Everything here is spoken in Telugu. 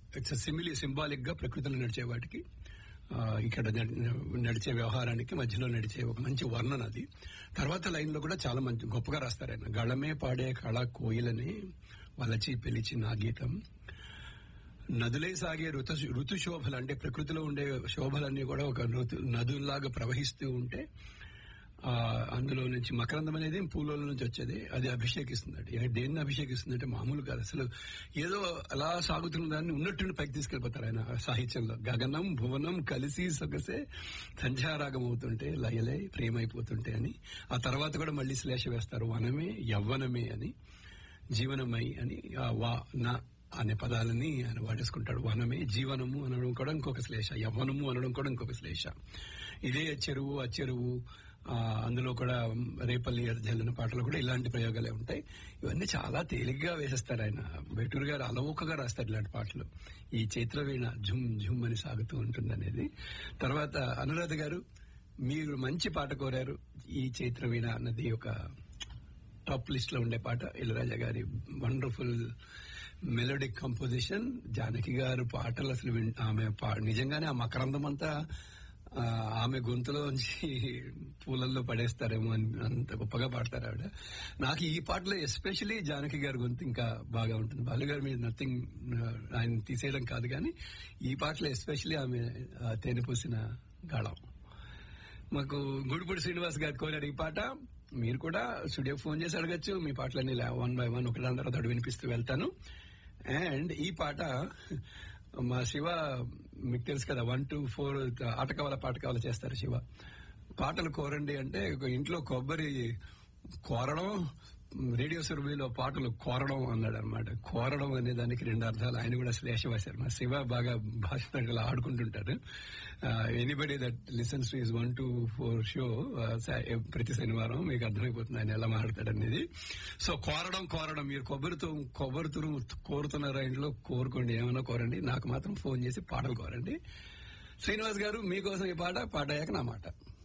ఇట్స్ సిమిలి సింబాలిక్ గా ప్రకృతిలో నడిచే వాటికి ఆ, ఇక్కడ నడి- నడిచే వ్యవహారానికి మధ్యలో నడిచే ఒక మంచి వర్ణన అది తర్వాత లైన్ లో కూడా చాలా మంచి గొప్పగా రాస్తారు ఆయన గళమే పాడే కళ కోయిలని వలచి పిలిచి నా గీతం నదులే సాగే ఋతు ఋతు శోభలు అంటే ప్రకృతిలో ఉండే శోభలన్నీ కూడా ఒక ఋతు నదుల్లాగా ప్రవహిస్తూ ఉంటే ఆ అందులో నుంచి మకరందం అనేది పూలలో నుంచి వచ్చేది అది అభిషేకిస్తుంది అది దేన్ని అభిషేకిస్తుంది అంటే మామూలు కాదు అసలు ఏదో అలా సాగుతున్న దాన్ని ఉన్నట్టుండి పైకి తీసుకెళ్లిపోతారు ఆయన సాహిత్యంలో గగనం భువనం కలిసి సొగసే సంధ్యారాగం అవుతుంటే లయలే ప్రేమైపోతుంటే అని ఆ తర్వాత కూడా మళ్ళీ శ్లేష వేస్తారు వనమే యవ్వనమే అని జీవనమై అని ఆ వా నా అనే పదాలని ఆయన వాడేసుకుంటాడు వనమే జీవనము అనడం కూడా ఇంకొక శ్లేష యవ్వనము అనడం కూడా ఇంకొక శ్లేష ఇదే చెరువు ఆ చెరువు ఆ, అందులో కూడా రేపల్లి జల్లిన పాటలు కూడా ఇలాంటి ప్రయోగాలే ఉంటాయి ఇవన్నీ చాలా తేలిగ్గా వేసేస్తారు ఆయన బెటూరు గారు అలవోకగా రాస్తారు ఇలాంటి పాటలు ఈ చైత్రవీణ ఝుమ్ ఝుమ్ అని సాగుతూ ఉంటుంది అనేది తర్వాత అనురాధ గారు మీరు మంచి పాట కోరారు ఈ చైత్రవీణ అన్నది ఒక టాప్ లిస్ట్ లో ఉండే పాట ఇళరాజా గారి వండర్ఫుల్ మెలోడిక్ కంపోజిషన్ జానకి గారు పాటలు అసలు విన్- ఆమె పా- నిజంగానే ఆ మకరందం అంతా ఆ, ఆమె గొంతులోంచి పూలల్లో పడేస్తారేమో అని అంత గొప్పగా పాడతారు ఆవిడ నాకు ఈ పాటలో ఎస్పెషలీ జానకి గారి గొంతు ఇంకా బాగా ఉంటుంది బాలు గారి మీద నథింగ్ ఆయన తీసేయడం కాదు కానీ ఈ పాటలో ఎస్పెషలీ ఆమె ఆ, తేనె పూసిన గాళం మాకు గుడిపూడి శ్రీనివాస్ గారు కోరారు ఈ పాట మీరు కూడా స్టూడియో ఫోన్ చేసి అడగచ్చు మీ పాటలన్నీ వన్ బై వన్ ఒకటి దాని తర్వాత ఒకటి వినిపిస్తూ వెళ్తాను అండ్ ఈ పాట మా శివ మీకు తెలుసు కదా వన్ టు ఫోర్ ఆట కావాల పాట కావాల చేస్తారు శివ పాటలు కోరండి అంటే ఒక ఇంట్లో కొబ్బరి కోరడం రేడియో సురభిలో పాటలు కోరడం అన్నాడు అనమాట కోరడం అనే దానికి రెండు అర్థాలు ఆయన కూడా శ్లేష వేశారు మా శివ బాగా భాష తగ్గలా ఆడుకుంటుంటారు anybody that listens to is one two four show ప్రతి శనివారం మీకు అర్థమైపోతుంది ఆయన ఎలా మాట్లాడతాడు అనేది సో కోరడం కోరడం మీరు కొబ్బరితో కొబ్బరి తురుము కోరుతున్నారా ఇంట్లో కోరుకోండి ఏమైనా కోరండి నాకు మాత్రం ఫోన్ చేసి పాటలు కోరండి శ్రీనివాస్ గారు మీకోసం ఈ పాట పాట అయ్యాక నా మాట